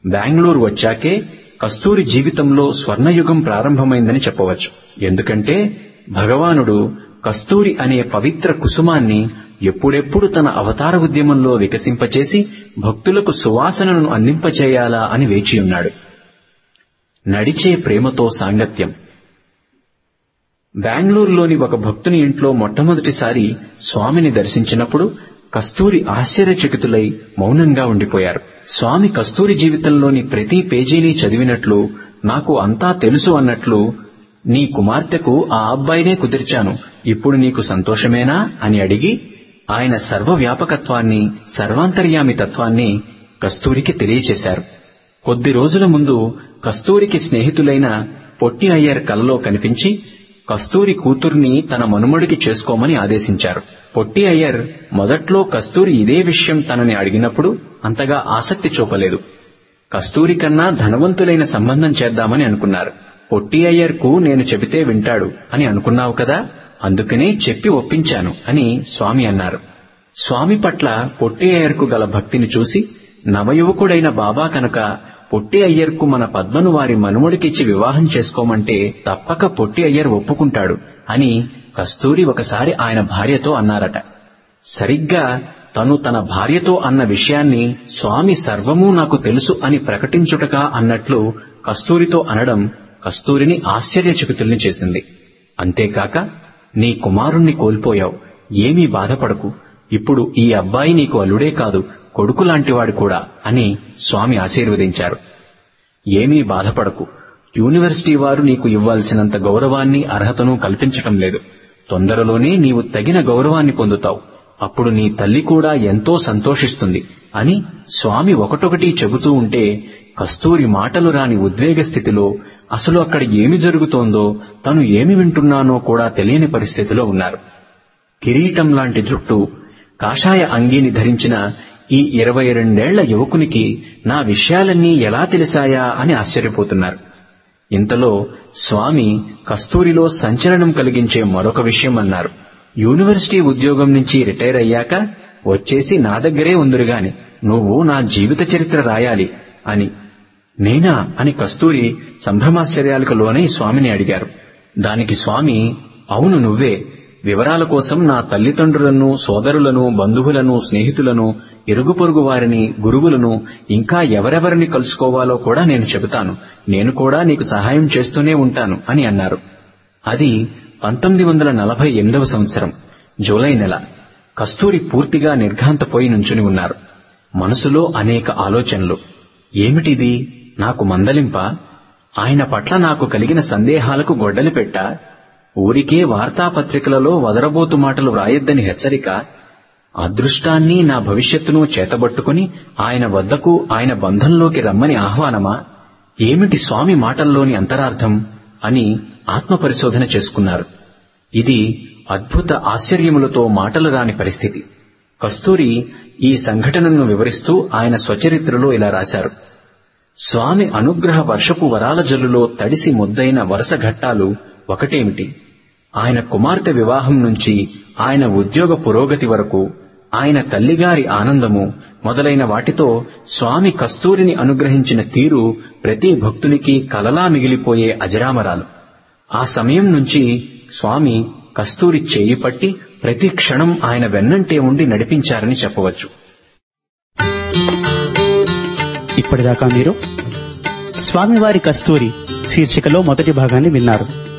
బెంగళూరు వచ్చాకే కస్తూరి జీవితంలో స్వర్ణయుగం ప్రారంభమైందని చెప్పవచ్చు ఎందుకంటే భగవానుడు కస్తూరి అనే పవిత్ర కుసుమాన్ని ఎప్పుడెప్పుడు తన అవతార ఉద్యమంలో వికసింపచేసి భక్తులకు సువాసనను అందింపచేయాలా అని వేచియున్నాడు నడిచే ప్రేమతో సాంగత్యం బెంగళూరులోని ఒక భక్తుని ఇంట్లో మొట్టమొదటిసారి స్వామిని దర్శించినప్పుడు కస్తూరి ఆశ్చర్యచకితులై మౌనంగా ఉండిపోయారు స్వామి కస్తూరి జీవితంలోని ప్రతి పేజీని చదివినట్లు నాకు అంతా తెలుసు అన్నట్లు నీ కుమార్తెకు ఆ అబ్బాయినే కుదిర్చాను ఇప్పుడు నీకు సంతోషమేనా అని అడిగి ఆయన సర్వవ్యాపకత్వాన్ని సర్వాంతర్యామి తత్వాన్ని కస్తూరికి తెలియచేశారు కొద్ది రోజుల ముందు కస్తూరికి స్నేహితులైన పొట్టి అయ్యర్ కలలో కనిపించి కస్తూరి కూతుర్ని తన మనుమడికి చేసుకోమని ఆదేశించారు పొట్టి అయ్యర్ మొదట్లో కస్తూరి ఇదే విషయం తనని అడిగినప్పుడు అంతగా ఆసక్తి చూపలేదు కస్తూరి కన్నా ధనవంతులైన సంబంధం చేద్దామని అనుకున్నారు పొట్టి అయ్యర్కు నేను చెబితే వింటాడు అని అనుకున్నావు కదా అందుకనే చెప్పి ఒప్పించాను అని స్వామి అన్నారు స్వామి పట్ల పొట్టి అయ్యర్కు గల భక్తిని చూసి నవయువకుడైన బాబా కనుక పొట్టి అయ్యర్కు మన పద్మను వారి మనుమడికిచ్చి వివాహం చేసుకోమంటే తప్పక పొట్టి అయ్యర్ ఒప్పుకుంటాడు అని కస్తూరి ఒకసారి ఆయన భార్యతో అన్నారట సరిగ్గా తను తన భార్యతో అన్న విషయాన్ని స్వామి సర్వమూ నాకు తెలుసు అని ప్రకటించుటకా అన్నట్లు కస్తూరితో అనడం కస్తూరిని ఆశ్చర్యచకితుల్ని చేసింది అంతేకాక నీ కుమారుణ్ణి కోల్పోయావు ఏమీ బాధపడకు ఇప్పుడు ఈ అబ్బాయి నీకు అల్లుడే కాదు కొడుకు లాంటివాడు కూడా అని స్వామి ఆశీర్వదించారు ఏమీ బాధపడకు యూనివర్సిటీ వారు నీకు ఇవ్వాల్సినంత గౌరవాన్ని అర్హతను కల్పించటం లేదు తొందరలోనే నీవు తగిన గౌరవాన్ని పొందుతావు అప్పుడు నీ తల్లి కూడా ఎంతో సంతోషిస్తుంది అని స్వామి ఒకటొకటి చెబుతూ ఉంటే కస్తూరి మాటలు రాని ఉద్వేగ స్థితిలో అసలు అక్కడ ఏమి జరుగుతోందో తను ఏమి వింటున్నానో కూడా తెలియని పరిస్థితిలో ఉన్నారు కిరీటం లాంటి జుట్టు కాషాయ అంగీని ధరించిన ఈ ఇరవై రెండేళ్ల యువకునికి నా విషయాలన్నీ ఎలా తెలిసాయా అని ఆశ్చర్యపోతున్నారు ఇంతలో స్వామి కస్తూరిలో సంచలనం కలిగించే మరొక విషయం అన్నారు యూనివర్సిటీ ఉద్యోగం నుంచి రిటైర్ అయ్యాక వచ్చేసి నా దగ్గరే ఉందిరుగాని నువ్వు నా జీవిత చరిత్ర రాయాలి అని నేనా అని కస్తూరి సంభ్రమాశ్చర్యాలకు లోనై స్వామిని అడిగారు దానికి స్వామి అవును నువ్వే వివరాల కోసం నా తల్లిదండ్రులను సోదరులను బంధువులను స్నేహితులను ఇరుగు పొరుగు వారిని గురువులను ఇంకా ఎవరెవరిని కలుసుకోవాలో కూడా నేను చెబుతాను నేను కూడా నీకు సహాయం చేస్తూనే ఉంటాను అని అన్నారు అది పంతొమ్మిది వందల నలభై ఎనిమిదవ సంవత్సరం జూలై నెల కస్తూరి పూర్తిగా నిర్ఘాంతపోయి నుంచుని ఉన్నారు మనసులో అనేక ఆలోచనలు ఏమిటిది నాకు మందలింప ఆయన పట్ల నాకు కలిగిన సందేహాలకు గొడ్డలి పెట్టా ఊరికే వార్తాపత్రికలలో వదరబోతు మాటలు వ్రాయొద్దని హెచ్చరిక అదృష్టాన్ని నా భవిష్యత్తును చేతబట్టుకుని ఆయన వద్దకు ఆయన బంధంలోకి రమ్మని ఆహ్వానమా ఏమిటి స్వామి మాటల్లోని అంతరార్థం అని ఆత్మపరిశోధన చేసుకున్నారు ఇది అద్భుత ఆశ్చర్యములతో మాటలు రాని పరిస్థితి కస్తూరి ఈ సంఘటనను వివరిస్తూ ఆయన స్వచరిత్రలో ఇలా రాశారు స్వామి అనుగ్రహ వర్షపు వరాల జల్లులో తడిసి ముద్దైన వరుస ఘట్టాలు ఒకటేమిటి ఆయన కుమార్తె వివాహం నుంచి ఆయన ఉద్యోగ పురోగతి వరకు ఆయన తల్లిగారి ఆనందము మొదలైన వాటితో స్వామి కస్తూరిని అనుగ్రహించిన తీరు ప్రతి భక్తునికి కలలా మిగిలిపోయే అజరామరాలు ఆ సమయం నుంచి స్వామి కస్తూరి చేయి పట్టి ప్రతి క్షణం ఆయన వెన్నంటే ఉండి నడిపించారని చెప్పవచ్చు ఇప్పటిదాకా మీరు స్వామివారి కస్తూరి శీర్షికలో మొదటి భాగాన్ని విన్నారు